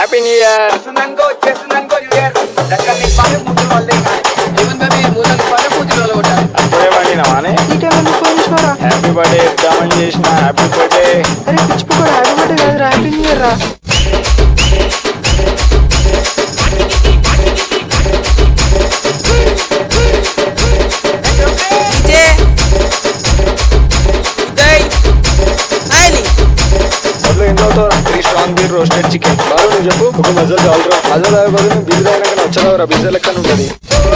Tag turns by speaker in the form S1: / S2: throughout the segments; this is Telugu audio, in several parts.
S1: హ్యాపీ న్యూ ఇయర్
S2: చేస్తుందనుకో చేస్తుందనుకో న్యూ ఇయర్ దగ్గర నీ పని ముందు వాళ్ళే కానీ
S3: ఏమని బాబీ మూలని పడ పూతి రోజు కొట్టాలి
S1: అప్పుడే పండినావానే
S4: ఈ టైంలో ఫోన్ చేసినారా
S1: హ్యాపీ బర్త్డే ఇద్దామని చేసిన హ్యాపీ బర్త్డే
S4: అరే పిచ్చిపోకరా హ్యాపీ బర్త్డే కాదురా హ్యాపీ న్యూ ఇయర్ రా
S5: DJ ఉదయ్ మైలి
S1: అందులో ఏం చదువుతావు three strong beer roasted chicken బాగా నువ్వు చెప్పు ఒక మజల్ చాలరా మజల్ తాగే బదులు నువ్వు బిజీ తాగినాక నచ్చదావురా బిజీ లెక్కన ఉంటుంది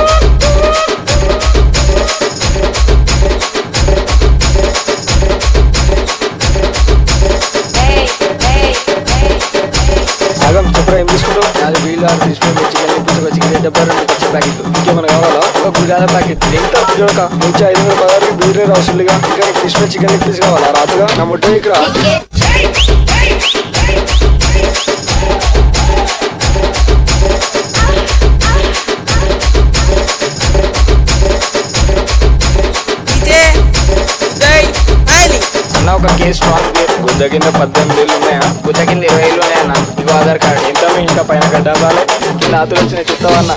S1: ఆగం చెప్పరా ఏం తీసుకుంటావు నాలుగు వీళ్ళు ఆరు తీసుకుని చికెన్ లెగ్ ఒక చికెన్ డబ్బా రెండు పచ్చ ప్యాకెట్ ఇంకేమైనా కావాలా ఒక గుడాల ప్యాకెట్ ఎంత చూడక నుంచి ఐదు వందల పదార్థాలు బీరే రాసులుగా ఇంకా నీకు తీసుకున్న చికెన్ లెగ్ పీస్ కావాలా రాతుగా నా ముట్ట ఇక్కడ
S5: DJ ఉదయ్ మైలి
S1: అన్న ఒక కేసు స్ట్రాంగ్ బీర్ గుద్ద కింద పద్దెనిమిది ఏళ్ళు ఉన్నాయా గుద్ద కింద ఇరవై ఏళ్ళు ఉన్నాయన్న ఇగో ఆధార్ కార్డ్ ఎంత మీ ఇంకా పైన గడ్డాలి కింద ఆతులు వచ్చిన చెప్తావన్న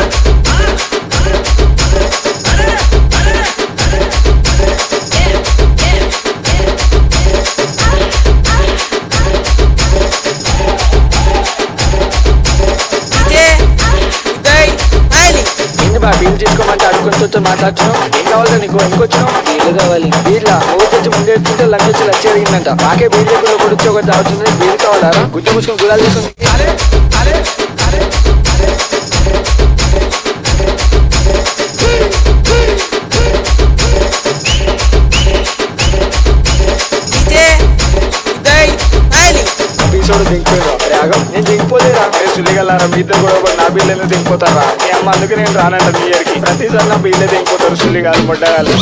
S5: DJ ఉదయ్ మైలి
S1: ఏంటి బా బిల్ తీసుకోమంటే అడుగుని వచ్చి మాట్లాడుతున్నావు ఏం కావాలి నీకు ఇంకొచ్చినావు బీర్లు కావాలి బీర్ల ఊరికి వచ్చి ముందే తింటే లంచ్ వచ్చి లచ్చి అడిగిందంట నాకే బీర్ లేకుండా ఒకటి వచ్చి ఒకటి తాగుతుంది బీర్ కావాలా గుడ్డ మూసుకొని గుడాలు చేసుకుని
S5: DJ ఉదయ్ మైలి
S1: ఎపిసోడ్ దింగిపోయినా రాగం నేను దింగిపోలేరా సులిగలారా మీ ఇద్దరు కూడా ఒకటి నా బిల్లు దింగిపోతారా మీ అమ్మ అందుకే నేను రానంట నీ ఇయర్కి ప్రతిసారి నా బిల్లు దింగిపోతారు సులిగాలు ముడ్డగాలు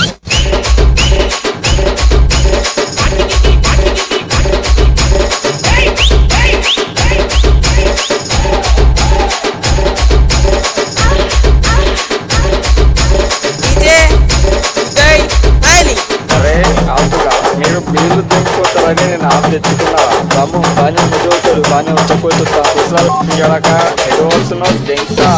S5: DJ ఉదయ్ మైలి
S1: అరే ఆపుగా మీరు బిల్లు దింగిపోతారని నేను ఆపు తెచ్చుకున్నా బాబు బాగానే ముద్దవుతాడు బాగానే వచ్చకపోతుందా కుసలు ఎడక ఎటు వస్తున్నావు దింగుతా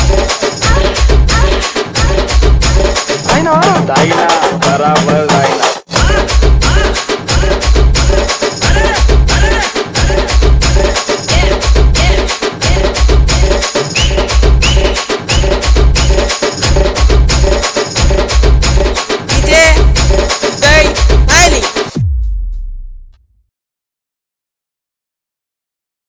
S4: అయినా
S1: తాగినా బరాబర్ తాగినా